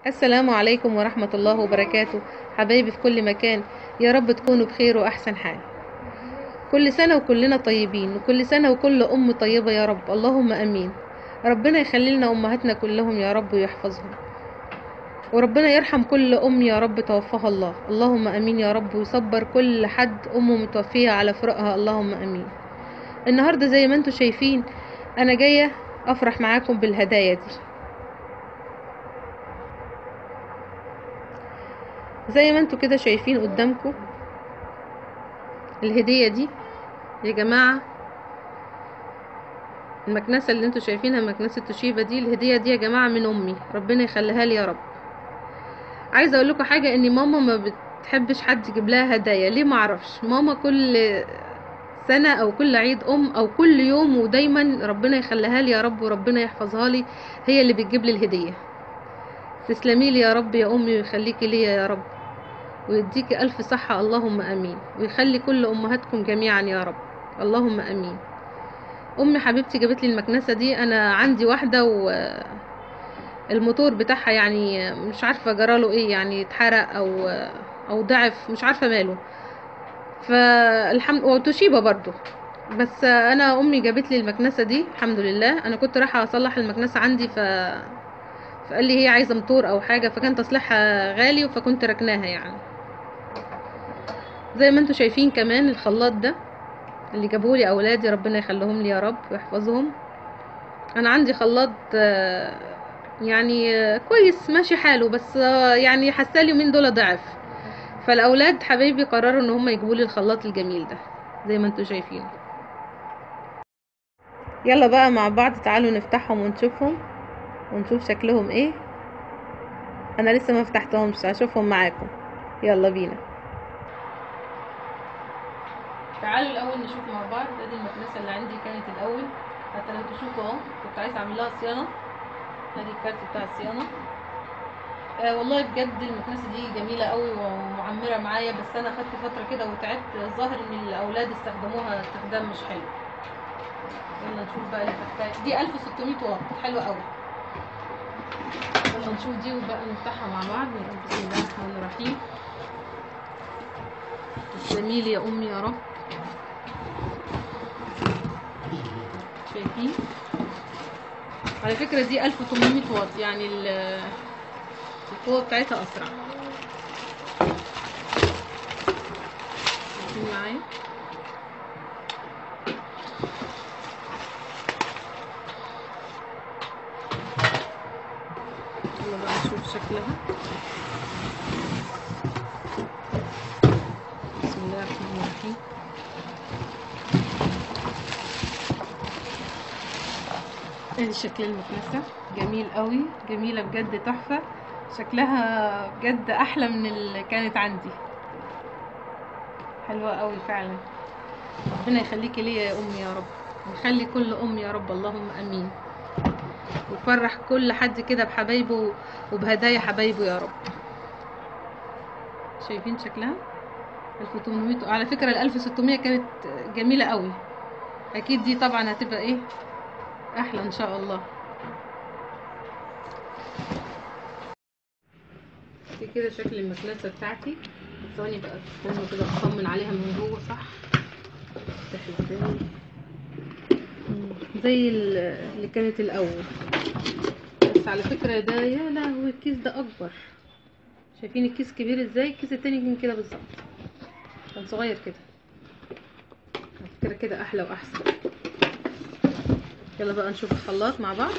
السلام عليكم ورحمة الله وبركاته حبايبي في كل مكان يا رب تكونوا بخير وأحسن حال كل سنة وكلنا طيبين وكل سنة وكل أم طيبة يا رب اللهم أمين ربنا يخلي لنا أمهاتنا كلهم يا رب ويحفظهم وربنا يرحم كل أم يا رب توفاها الله اللهم أمين يا رب ويصبر كل حد أمه متوفية على فراقها اللهم أمين النهاردة زي ما انتوا شايفين أنا جاية أفرح معاكم بالهدايا دي زي ما انتوا كده شايفين قدامكم الهدية دي يا جماعة المكنسة اللي انتوا شايفينها مكنسة توشيبا دي الهدية دي يا جماعة من امي ربنا يخليها لي يا رب عايزة اقول لكم حاجة ان ماما ما بتحبش حد يجيب لها هدايا ليه معرفش ماما كل سنة او كل عيد ام او كل يوم ودايما ربنا يخليها لي يا رب وربنا يحفظها لي هي اللي بتجيب لي الهدية تسلمي لي يا رب يا امي ويخليكي ليا يا رب ويديكي الف صحة اللهم امين ويخلي كل امهاتكم جميعا يا رب اللهم امين امي حبيبتي جابت لي المكنسة دي انا عندي واحدة و الموتور بتاعها يعني مش عارفة جراله ايه يعني اتحرق او او ضعف مش عارفة ماله فالحمد وتوشيبا برضو بس انا امي جابت لي المكنسة دي الحمد لله انا كنت رايحة اصلح المكنسة عندي ف فقال لي هي عايزة موتور او حاجة فكان تصليحها غالي فكنت ركناها يعني زي ما انتوا شايفين كمان الخلاط ده اللي جابولي اولادي ربنا يخليهم لي يا رب ويحفظهم انا عندي خلاط يعني كويس ماشي حاله بس يعني حاسه اليومين دول ضعف فالاولاد حبايبي قرروا ان هم يجيبوا لي الخلاط الجميل ده زي ما انتوا شايفين يلا بقى مع بعض تعالوا نفتحهم ونشوفهم ونشوف شكلهم ايه انا لسه ما فتحتهمش هشوفهم معاكم يلا بينا تعالوا الاول نشوف مع بعض ادي المكنسه اللي عندي كانت الاول حتى لو تشوفوا اهو كنت عايزه اعمل لها صيانه ادي الكارت بتاع الصيانه آه والله بجد المكنسه دي جميله قوي ومعمره معايا بس انا خدت فتره كده وتعبت الظاهر ان الاولاد استخدموها استخدام مش حلو يلا نشوف بقى اللي تحتها دي 1600 واط حلوه قوي يلا نشوف دي وبقى نفتحها مع بعض نقول بسم الله الرحمن الرحيم تسلمي لي يا امي يا رب شايفين على فكرة دي 1800 واط يعني القوة بتاعتها أسرع شايفين معايا يلا بقى نشوف شكلها بسم الله الرحمن الرحيم ادي شكل المكنسة جميل قوي جميلة بجد تحفة شكلها بجد احلى من اللي كانت عندي حلوة قوي فعلا ربنا يخليكي ليا يا امي يا رب ويخلي كل ام يا رب اللهم امين ويفرح كل حد كده بحبايبه وبهدايا حبايبه يا رب شايفين شكلها 1800 على فكرة ال 1600 كانت جميلة قوي اكيد دي طبعا هتبقى ايه احلى ان شاء الله دي كده شكل المكنسه بتاعتي ثواني بقى استنوا كده اطمن عليها من جوه صح ازاي زي اللي كانت الاول بس على فكره ده يا لهوي الكيس ده اكبر شايفين الكيس كبير ازاي الكيس التاني كان كده بالظبط كان صغير كده على فكره كده احلى واحسن يلا بقى نشوف الخلاط مع بعض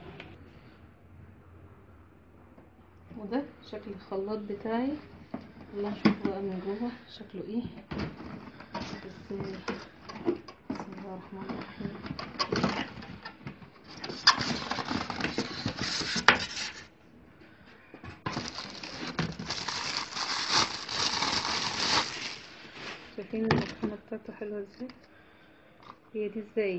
وده شكل الخلاط بتاعي يلا نشوف بقى من جوه شكله ايه بسم الله بسم الله الرحمن الرحيم شايفين المطحنة بتاعته حلوة ازاي هي دي ازاي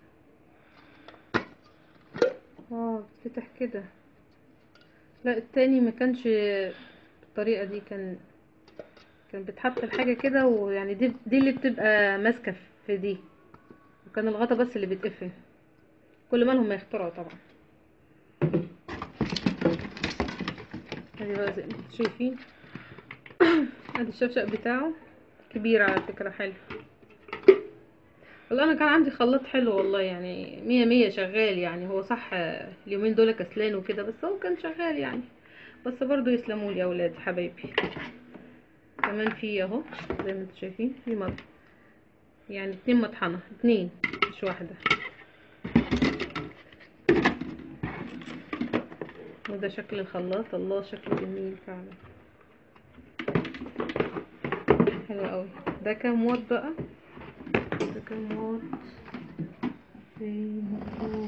اه بتفتح كده لا التاني ما كانش بالطريقه دي كان كان بتحط الحاجه كده ويعني دي دي اللي بتبقى ماسكه في دي وكان الغطا بس اللي بيتقفل كل مالهم ما يخترعوا طبعا ادي بقى زي ما انتم شايفين ادي الشفشق بتاعه كبير على فكرة حلو والله انا كان عندي خلاط حلو والله يعني مية مية شغال يعني هو صح اليومين دول كسلان وكده بس هو كان شغال يعني بس برضو يسلموا لي يا اولاد حبايبي كمان في اهو زي ما انتم شايفين في مط يعني اتنين مطحنة اتنين مش واحدة وده شكل الخلاط الله شكله جميل فعلا حلو قوي ده كام واط بقى ده كام واط فين مكتوب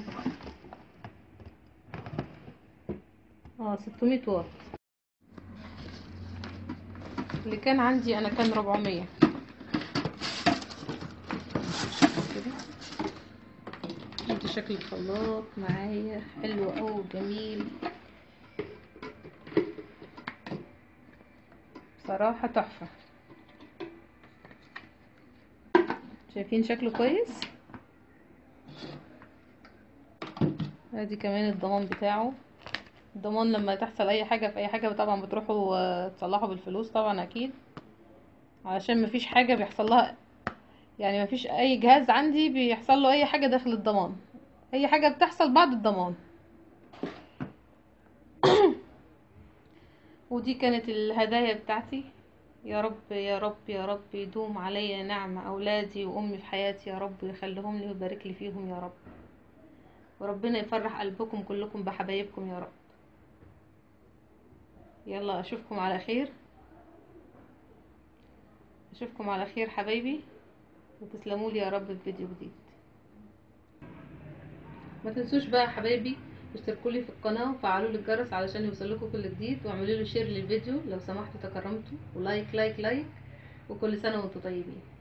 اه 600 واط اللي كان عندي انا كان 400 انت شكل الخلاط معايا حلو قوي جميل بصراحة تحفة شايفين شكله كويس ادي كمان الضمان بتاعه الضمان لما تحصل اي حاجة في اي حاجة طبعا بتروحوا آه، تصلحوا بالفلوس طبعا اكيد علشان مفيش حاجة بيحصل لها يعني مفيش اي جهاز عندي بيحصل له اي حاجة داخل الضمان اي حاجة بتحصل بعد الضمان ودي كانت الهدايا بتاعتي يا رب يا رب يا رب يدوم عليا نعمة أولادي وأمي في حياتي يا رب يخليهم لي ويبارك لي فيهم يا رب وربنا يفرح قلبكم كلكم بحبايبكم يا رب يلا أشوفكم على خير أشوفكم على خير حبايبي وتسلموا لي يا رب في فيديو جديد ما تنسوش بقى يا حبايبي اشتركوا لي في القناة وفعلوا لي الجرس علشان يوصلكوا كل جديد واعملوا لي شير للفيديو لو سمحتوا تكرمتوا ولايك لايك لايك وكل سنة وانتم طيبين